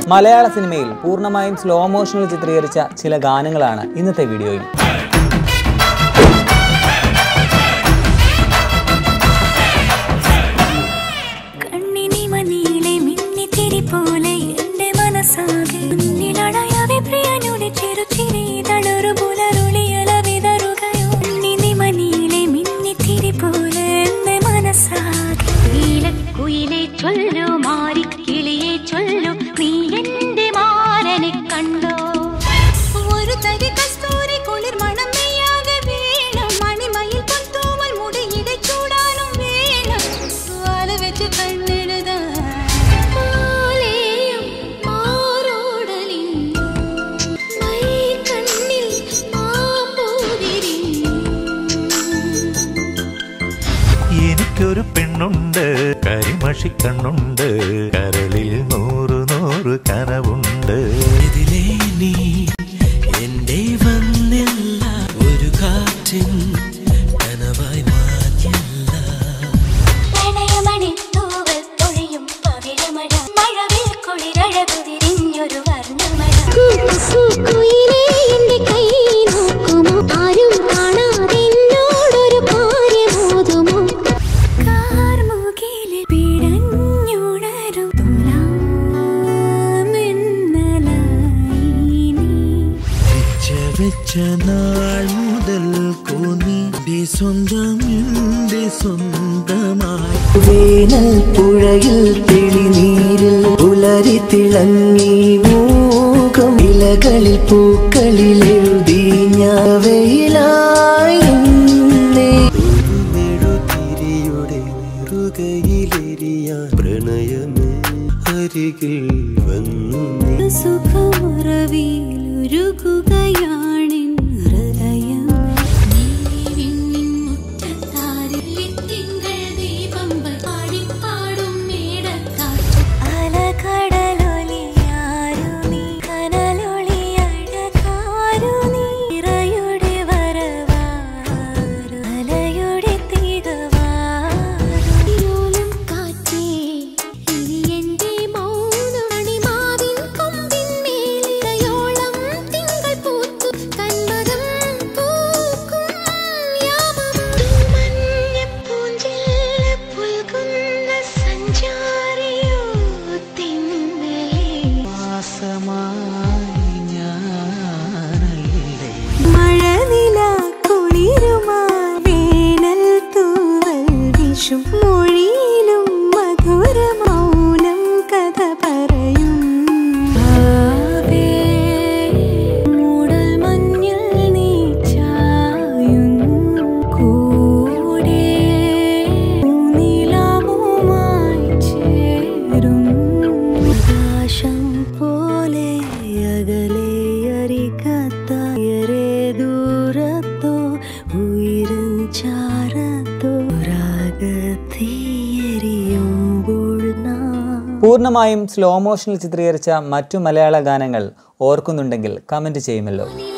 മലയാള സിനിമയിൽ പൂർണ്ണമായും സ്ലോ മോഷനിൽ ചിത്രീകരിച്ച ചില ഗാനങ്ങളാണ് ഇന്നത്തെ വീഡിയോയിൽ കണ്ണിനി മണിയിലെ മിന്നിത്തിരി പോലെ എന്റെ മനസ്സാകെ മുന്നിലടയാതെ പ്രിയനുടെ ചെറുചിരി തളറു പുലരുളിയല വിതറുകയോ കണ്ണിനി മണിയിലെ മിന്നിത്തിരി പോലെ എന്റെ മനസ്സാകെ നീലക്കുയിലെ ചൊല്ലു മാറിക്കിളിയെ ചൊല്ലു നീ എന്റെ മാരനെ കണ്ടോ ഒരു തരി കസ്തൂരി കുളിർ മണം മെയ്യാകെ വീണം മണിമയിൽ പൊത്തൂവൽ മുടിയിടെ ചൂടാനും വീണം വാല വെച്ച് കണ്ണെഴുതാൻ മാലയും മാറോടലിന്നു മൈ കണ്ണിൽ മാമ്പൂവിരിഞ്ഞു എനിക്കൊരു പെണ്ണുണ്ട് കരിമഷി കണ്ണുണ്ട് കരളിൽ നൂറ് നൂറ് കനവുണ്ട് ഇതിലേ നീ എന്റെ വന്നില്ല ഒരു കാറ്റിൻ കനവായി മാഞ്ഞില്ല പ്രണയമണി തൂവൽ പൊഴിയും പവിഴമഴ മഴവിൽ കുളിരഴകു വിരിഞ്ഞൊരു വർണ്ണമഴ ആരും കാണാതെ എന്നോടൊരു കാര്യമോതുമോ കാർമുകിലെ പിടഞ്ഞുണരും തുലാമെന്നലായി നീ വെച്ച വെച്ച നാൾ മുതൽ കോന്നിന്റെ സ്വന്തം എന്റെ സ്വന്തമായി വേനൽ പുഴയിൽ തെളിനീരിൽ പുലരി തിളങ്ങി മൂകം ഇലകളിൽ പൂക്കളിൽ എഴുതി ഞാൻ വെയിലായി നിന്നെ. ഒരു മെഴുതിരിയുടെ നെറുകയിലെരിയാൻ പ്രണയമേ അരികിൽ വന്നു നീ സുഖമുറവിയിലുരുകുകയാണിൻ ഹൃദയം നീവിണ്ണിൻ മുറ്റത്താരിൽ തിങ്കൾ ദീപം പാടിപ്പാടും മേടക്കാറ്റ് അലകടലൊലിയാരു നീ കനലൊളി അഴകാരു നീ ഇറയുടെ വരവാരു അലയുടെ തികവാരും കാറ്റേ ഇനി എന്റെ മൗനമണിമാവിൻ കൊമ്പിന്മേലിടയോളം തിങ്കൾ പൂത്തു കന്മദം പൂക്കും യാമം മഞ്ഞപ്പൂഞ്ചില്ല പുൽകുന്ന സഞ്ചാരിയോ തിന്നലേ മാസമായി ഞാനല്ലേ മഴനില കുളിരുമാ വേനൽ തൂവൽ വിഷും മൊഴിയിലും മധുര മൗനം കഥ പറയും മൂടൽ മഞ്ഞിൽ നീ ചായുന്നു കൂടെ നിലാവുമായി ചേരും ആകാശം പോലെ അകലെ അരികത്തായരെ ദൂരത്തോ ഉയരും ചാരത്തോ രാഗത്തീയരിയുമ്പോൾ നാം പൂർണ്ണമായും സ്ലോ മോഷനിൽ ചിത്രീകരിച്ച മറ്റു മലയാള ഗാനങ്ങൾ ഓർക്കുന്നുണ്ടെങ്കിൽ കമൻറ്റ് ചെയ്യുമല്ലോ